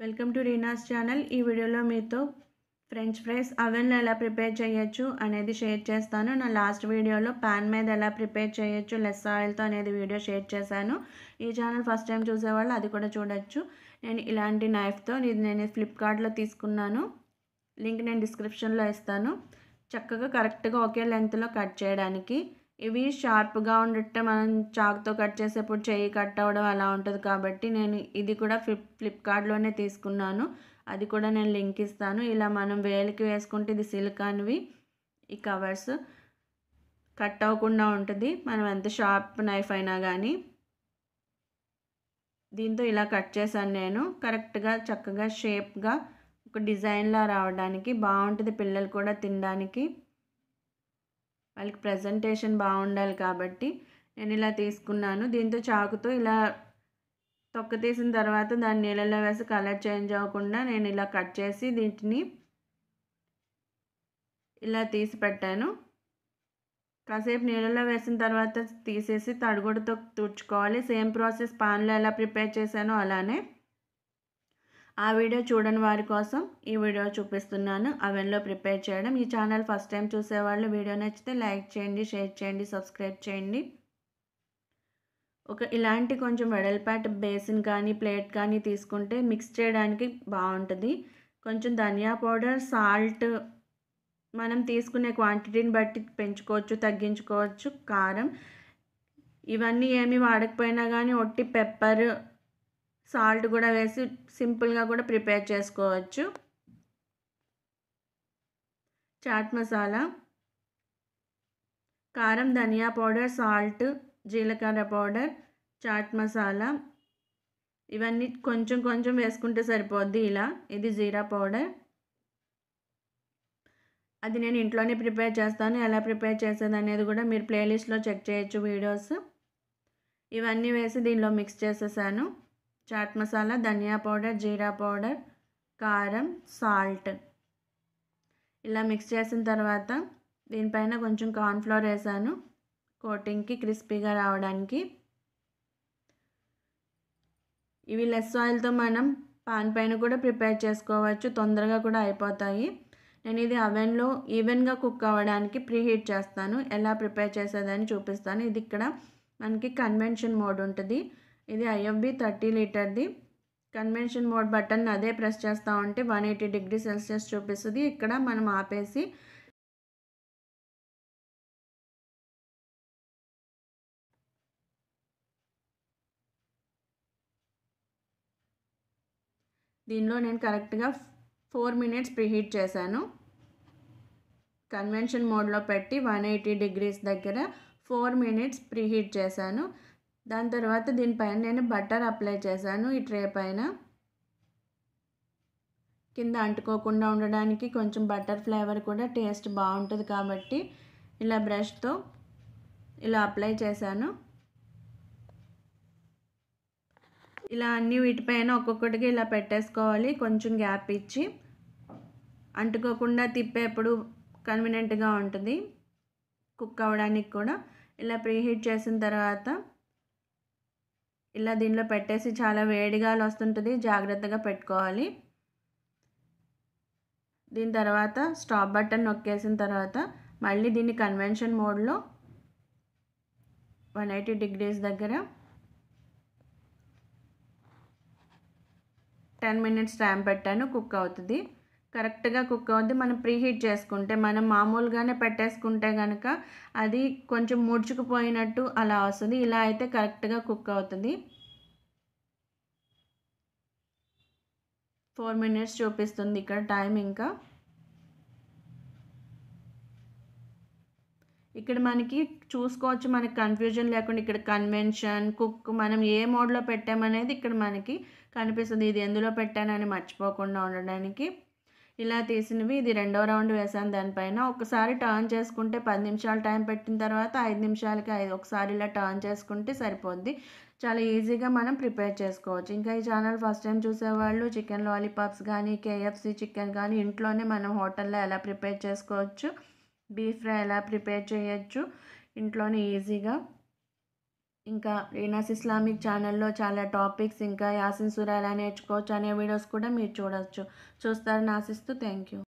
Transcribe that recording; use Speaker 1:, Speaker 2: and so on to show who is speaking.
Speaker 1: welcome to Reena's channel ఈ వీడియోలో మీతో ఫ్రెంచ్ ఫ్రైస్ అవెన్లో ఎలా ప్రిపేర్ చేయొచ్చు అనేది షేర్ చేస్తాను నా లాస్ట్ వీడియోలో పాన్ మీద ఎలా ప్రిపేర్ చేయొచ్చు లెస్ ఆయిల్తో అనేది వీడియో షేర్ చేశాను ఈ ఛానల్ ఫస్ట్ టైం చూసేవాళ్ళు అది కూడా చూడొచ్చు నేను ఇలాంటి నైఫ్తో ఇది నేను ఫ్లిప్కార్ట్లో తీసుకున్నాను లింక్ నేను డిస్క్రిప్షన్లో ఇస్తాను చక్కగా కరెక్ట్గా ఒకే లెంత్లో కట్ చేయడానికి ఇవి షార్ప్గా ఉండటే మనం చాకుతో కట్ చేసేప్పుడు చెయ్యి కట్ అవ్వడం అలా ఉంటుంది కాబట్టి నేను ఇది కూడా ఫ్లిప్ ఫ్లిప్కార్ట్లోనే తీసుకున్నాను అది కూడా నేను లింక్ ఇస్తాను ఇలా మనం వేలికి వేసుకుంటే ఇది సిలికాన్వి ఈ కవర్స్ కట్ అవ్వకుండా ఉంటుంది మనం ఎంత షార్ప్ నైఫ్ అయినా కానీ దీంతో ఇలా కట్ చేశాను నేను కరెక్ట్గా చక్కగా షేప్గా ఒక డిజైన్లా రావడానికి బాగుంటుంది పిల్లలు కూడా తినడానికి వాళ్ళకి ప్రజెంటేషన్ బాగుండాలి కాబట్టి నేను ఇలా తీసుకున్నాను దీంతో చాకుతో ఇలా తొక్క తీసిన తర్వాత దాన్ని నీళ్ళలో వేసి కలర్ చేంజ్ అవ్వకుండా నేను ఇలా కట్ చేసి వీటిని ఇలా తీసి పెట్టాను కాసేపు నీళ్ళలో వేసిన తర్వాత తీసేసి తడిగుడితో తుడుచుకోవాలి సేమ్ ప్రాసెస్ పాన్లో ఎలా ప్రిపేర్ చేశానో అలానే ఆ వీడియో చూడని వారి కోసం ఈ వీడియో చూపిస్తున్నాను అవెన్లో ప్రిపేర్ చేయడం ఈ ఛానల్ ఫస్ట్ టైం చూసేవాళ్ళు వీడియో నచ్చితే లైక్ చేయండి షేర్ చేయండి సబ్స్క్రైబ్ చేయండి ఒక ఇలాంటి కొంచెం వెడల్పాటి బేసిన్ కానీ ప్లేట్ కానీ తీసుకుంటే మిక్స్ చేయడానికి బాగుంటుంది కొంచెం ధనియా పౌడర్ సాల్ట్ మనం తీసుకునే క్వాంటిటీని బట్టి పెంచుకోవచ్చు తగ్గించుకోవచ్చు కారం ఇవన్నీ ఏమి వాడకపోయినా కానీ ఒట్టి పెప్పర్ సాల్ట్ కూడా వేసి సింపుల్గా కూడా ప్రిపేర్ చేసుకోవచ్చు చాట్ మసాలా కారం ధనియా పౌడర్ సాల్ట్ జీలకర్ర పౌడర్ చాట్ మసాలా ఇవన్నీ కొంచెం కొంచెం వేసుకుంటే సరిపోద్ది ఇలా ఇది జీరా పౌడర్ అది నేను ఇంట్లోనే ప్రిపేర్ చేస్తాను ఎలా ప్రిపేర్ చేసేది అనేది కూడా మీరు ప్లేలిస్ట్లో చెక్ చేయొచ్చు వీడియోస్ ఇవన్నీ వేసి దీనిలో మిక్స్ చేసేసాను చాట్ మసాలా ధనియా పౌడర్ జీరా పౌడర్ కారం సాల్ట్ ఇలా మిక్స్ చేసిన తర్వాత దీనిపైన కొంచెం కార్న్ఫ్లోర్ వేసాను కోటింగ్కి క్రిస్పీగా రావడానికి ఇవి లెస్ ఆయిల్తో మనం పాన్ పైన కూడా ప్రిపేర్ చేసుకోవచ్చు తొందరగా కూడా అయిపోతాయి నేను ఇది అవెన్లో ఈవెన్గా కుక్ అవ్వడానికి ప్రీహీట్ చేస్తాను ఎలా ప్రిపేర్ చేసేదని చూపిస్తాను ఇది ఇక్కడ మనకి కన్వెన్షన్ మోడ్ ఉంటుంది ఇది ఐఎఫ్బి థర్టీ లీటర్ది కన్వెన్షన్ మోడ్ బటన్ అదే ప్రెస్ చేస్తూ ఉంటే వన్ ఎయిటీ డిగ్రీ సెల్సియస్ చూపిస్తుంది ఇక్కడ మనం ఆపేసి దీనిలో నేను కరెక్ట్గా ఫోర్ మినిట్స్ ప్రీహీట్ చేశాను కన్వెన్షన్ మోడ్లో పెట్టి వన్ ఎయిటీ డిగ్రీస్ దగ్గర ఫోర్ మినిట్స్ ప్రీహీట్ చేశాను దాని తర్వాత దీనిపైన నేను బటర్ అప్లై చేశాను ఈ ట్రే పైన కింద అంటుకోకుండా ఉండడానికి కొంచెం బటర్ ఫ్లేవర్ కూడా టేస్ట్ బాగుంటుంది కాబట్టి ఇలా బ్రష్తో ఇలా అప్లై చేశాను ఇలా అన్ని వీటిపైన ఒక్కొక్కటికి ఇలా పెట్టేసుకోవాలి కొంచెం గ్యాప్ ఇచ్చి అంటుకోకుండా తిప్పేప్పుడు కన్వీనియంట్గా ఉంటుంది కుక్ అవ్వడానికి కూడా ఇలా ప్రీహీట్ చేసిన తర్వాత ఇలా దీనిలో పెట్టేసి చాలా వేడిగా వస్తుంటుంది జాగ్రత్తగా పెట్టుకోవాలి దీని తర్వాత స్టాప్ బటన్ నొక్కేసిన తర్వాత మళ్ళీ దీన్ని కన్వెన్షన్ మోడ్లో వన్ ఎయిటీ డిగ్రీస్ దగ్గర టెన్ మినిట్స్ టైం పెట్టాను కుక్ అవుతుంది కరెక్ట్గా కుక్ అవుద్ది మనం ప్రీహీట్ చేసుకుంటే మనం మామూలుగానే పెట్టేసుకుంటే కనుక అది కొంచెం ముడుచుకుపోయినట్టు అలా వస్తుంది ఇలా అయితే కరెక్ట్గా కుక్ అవుతుంది ఫోర్ మినిట్స్ చూపిస్తుంది ఇక్కడ టైం ఇంకా ఇక్కడ మనకి చూసుకోవచ్చు మనకి కన్ఫ్యూజన్ లేకుండా ఇక్కడ కన్వెన్షన్ కుక్ మనం ఏ మోడ్లో పెట్టామనేది ఇక్కడ మనకి కనిపిస్తుంది ఇది ఎందులో పెట్టానని మర్చిపోకుండా ఉండడానికి ఇలా తీసినవి ఇది రెండో రౌండ్ వేసాను దానిపైన ఒకసారి టర్న్ చేసుకుంటే పది నిమిషాలు టైం పెట్టిన తర్వాత ఐదు నిమిషాలకి ఐదు ఒకసారి ఇలా టర్న్ చేసుకుంటే సరిపోద్ది చాలా ఈజీగా మనం ప్రిపేర్ చేసుకోవచ్చు ఇంకా ఈ ఛానల్ ఫస్ట్ టైం చూసేవాళ్ళు చికెన్ లాలీపాప్స్ కానీ కేఎఫ్సి చికెన్ కానీ ఇంట్లోనే మనం హోటల్లో ఎలా ప్రిపేర్ చేసుకోవచ్చు బీఫ్ ఫ్రై ఎలా ప్రిపేర్ చేయొచ్చు ఇంట్లోనే ఈజీగా ఇంకా రీనాస్ ఇస్లామిక్ ఛానల్లో చాలా టాపిక్స్ ఇంకా యాసిన్ సూరా ఎలా నేర్చుకోవచ్చు అనే వీడియోస్ కూడా మీరు చూడవచ్చు చూస్తారని ఆశిస్తూ థ్యాంక్ యూ